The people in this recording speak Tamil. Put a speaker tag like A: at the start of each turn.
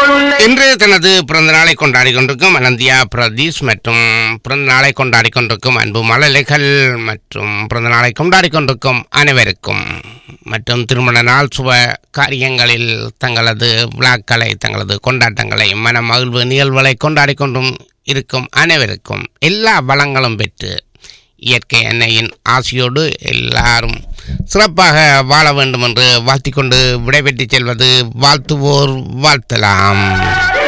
A: இன்று தனது பிறந்த நாளை கொண்டாடி கொண்டிருக்கும் அனந்தியா பிரதீஷ் மற்றும் பிறந்த நாளை கொண்டாடி கொண்டிருக்கும் அன்பு மழலைகள் மற்றும் பிறந்த நாளை கொண்டாடி கொண்டிருக்கும் அனைவருக்கும் மற்றும் திருமண நாள் சுப காரியங்களில் தங்களது விழாக்களை தங்களது கொண்டாட்டங்களை மன மகிழ்வு நிகழ்வுகளை கொண்டாடி கொண்டும் இருக்கும் அனைவருக்கும் எல்லா வளங்களும் பெற்று இயற்கை அன்னையின் ஆசையோடு எல்லாரும் சிறப்பாக வாழ வேண்டும் என்று வாழ்த்திக் கொண்டு விடைபெற்றுச் செல்வது வாழ்த்துவோர் வாழ்த்தலாம்